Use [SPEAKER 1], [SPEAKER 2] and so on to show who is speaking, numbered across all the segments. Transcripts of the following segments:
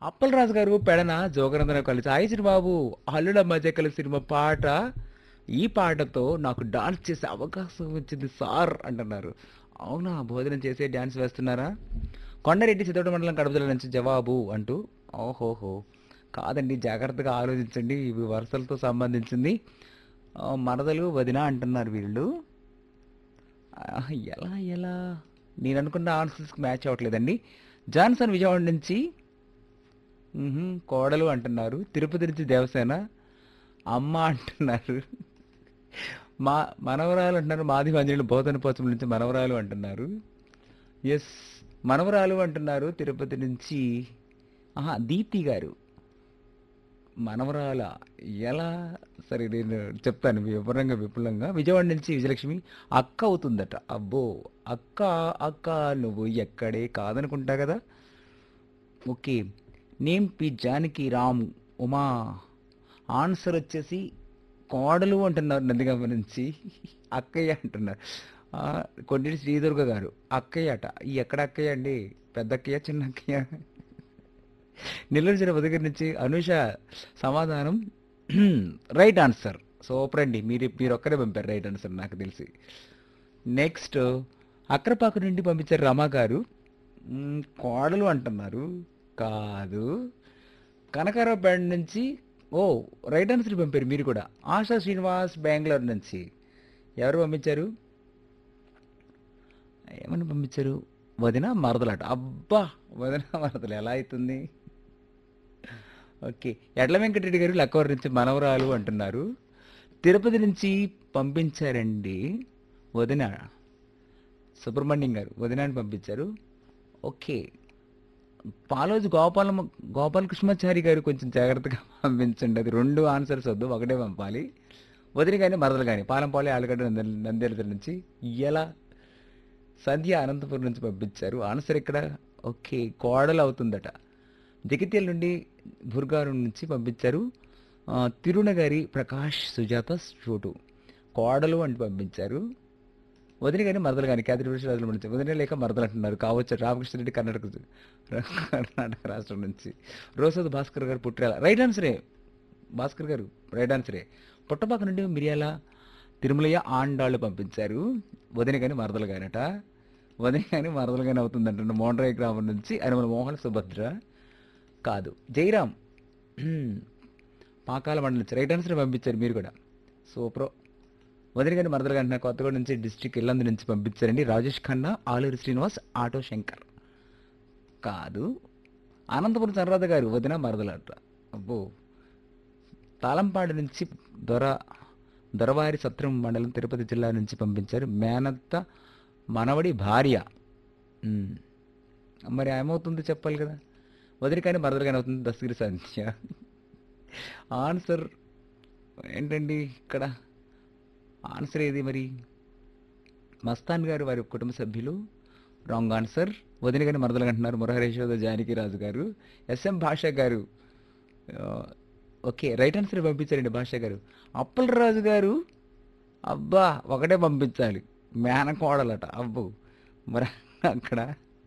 [SPEAKER 1] అప్పలరాజు గారు పెడన జోగరంధన కలిసి ఐసిరి బాబు అల్లుడ మధ్య కలిసి సినిమా పాట ఈ పాటతో నాకు డాన్స్ చేసే అవకాశం వచ్చింది సార్ అంటున్నారు అవునా భోజనం చేసే డాన్స్ వేస్తున్నారా కొండరెడ్డి చిత్తూరు మండలం కడప జిల్లా నుంచి జవాబు అంటూ ఓహోహో కాదండి జాగ్రత్తగా ఆలోచించండి ఇవి వరుసలతో సంబంధించింది ఆ, మరదలు వదిన అంటున్నారు వీళ్ళు ఆ, ఎలా ఎలా నేను అనుకున్న ఆన్సర్స్కి మ్యాచ్ అవ్వట్లేదండి జాన్సన్ విజయవాడ నుంచి మ్హూ, కోడలు అంటున్నారు తిరుపతి నుంచి దేవసేన అమ్మ అంటున్నారు మా మనవరాలు అంటున్నారు మాది మంజులు బోధన పోచం నుంచి మనవరాలు అంటున్నారు ఎస్ మనవరాలు అంటున్నారు తిరుపతి నుంచి ఆహా దీప్తి గారు మనవరాల ఎలా సరే నేను చెప్తాను వివరంగా విపులంగా విజయవాడ నుంచి విజయలక్ష్మి అక్క అవుతుందట అబ్బో అక్క అక్క నువ్వు ఎక్కడే కాదనుకుంటా కదా okay name P Janaki Ram Uma answer వచ్చేసి కోడలు అంటున్నారు నందిగామ నుంచి అక్కయ్య అంటున్నారు ఆ, కొన్నిటి శ్రీదుర్గ గారు అక్కయ్య అట ఈ ఎక్కడ అక్కయ్య అండి పెద్ద అక్కయ్య చిన్న అక్కయ్య నెల్లూరు జిల్లా దగ్గర నుంచి అనుష సమాధానం రైట్ ఆన్సర్ సూపర్ అండి మీరు మీరు ఒక్కరే పంపారు రైట్ ఆన్సర్ నాకు తెలిసి నెక్స్ట్ అక్రపాకు నుండి పంపించారు రమా గారు మ్, కోడలు అంటున్నారు కాదు కనకారావుపేట నుంచి ఓ రైట్ ఆన్సర్ పంపారు మీరు కూడా ఆశా శ్రీనివాస్ బెంగళూరు నుంచి ఎవరు పంపించారు ఏమని పంపించారు వదిన మరదలట అబ్బా వదిన మరదలు ఎలా అవుతుంది ఓకే ఎడ్ల వెంకటరెడ్డి గారు లక్కవరి నుంచి మనవరాలు అంటున్నారు తిరుపతి నుంచి పంపించారండి వదిన సుబ్రహ్మణ్యం గారు వదినాన్ని పంపించారు ఓకే పాలోజు గోపాల గోపాలకృష్ణాచారి గారు కొంచెం జాగ్రత్తగా పంపించండి అది రెండు ఆన్సర్స్ వద్దు ఒకటే పంపాలి వదిన కానీ మరదలు కానీ పాలంపాలి ఆలుగడ్డ నంది నంద్యాల నుంచి ఎలా సంధ్య అనంతపురం నుంచి పంపించారు ఆన్సర్ ఇక్కడ ఓకే కోడలు అవుతుందట జగిత్యాల నుండి భుర్గారు నుంచి పంపించారు ఆ, తిరునగారి ప్రకాష్ సుజాత చోటు కోడలు అని పంపించారు వదిన కానీ మరదలు కానీ క్యాథరి రాజుల నుంచి వదిన లేక మరదలు అంటున్నారు కావచ్చు రామకృష్ణరెడ్డి కర్ణాటక కర్ణాటక రాష్ట్రం నుంచి రోసద్ భాస్కర్ గారు పుట్టిరాల రైట్ ఆన్సరే భాస్కర్ గారు రైట్ ఆన్సరే పుట్టపాక నుండి మిరియాల తిరుమలయ్య ఆండాళ్ళు పంపించారు వదిన కానీ మరదలు కానట వదిన కానీ మరదలు కానీ అవుతుందంట మోండ్రాయి గ్రామం నుంచి అనుమల మోహన్ సుభద్ర కాదు జయరామ్ హ్మ్. పాకాల మండలి నుంచి రైట్ ఆన్సర్ పంపించారు మీరు కూడా సూపర్ వదిన గారి మరదలు గంట కొత్తగూడ నుంచి డిస్టిక్ ఇల్లందు నుంచి పంపించారండి రాజేష్ ఖన్నా ఆలూరి శ్రీనివాస్ ఆటో శంకర్ కాదు అనంతపురం సరరాధ గారు వదిన మరదలట అబ్బో తాళంపాడు నుంచి దొర దొరవారి సత్రం మండలం తిరుపతి జిల్లా నుంచి పంపించారు మేనత్త మనవడి భార్య ఉమ్. మరి ఏమవుతుందో చెప్పాలి కదా వదిలికాని మరదలుగానే అవుతుంది దస్తగిరి సంధ్య ఆన్సర్ ఏంటండి ఇక్కడ ఆన్సర్ ఏది మరి మస్తాన్ గారు వారి కుటుంబ సభ్యులు రాంగ్ ఆన్సర్ వదిన గారిని మరదలు అంటున్నారు మురహరేశ్వర జానకి రాజు గారు ఎస్ఎం భాష గారు ఆ, ఓకే రైట్ ఆన్సర్ పంపించారండి భాష గారు అప్పలరాజు గారు అబ్బా ఒకటే పంపించాలి మేనకోడలట అబ్బో మరి అక్కడ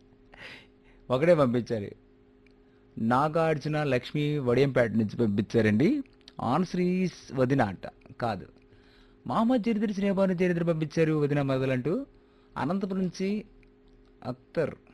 [SPEAKER 1] ఒకటే పంపించాలి నాగార్జున లక్ష్మి వడియంపేట నుంచి పంపించారండి ఆన్సర్ ఈస్ వదిన అంట కాదు మహమ్మద్ చరిత్ర శ్రీభాను చరిత్ర పంపించారు వదిన మరదలంటూ అనంతపురం నుంచి అఖ్తర్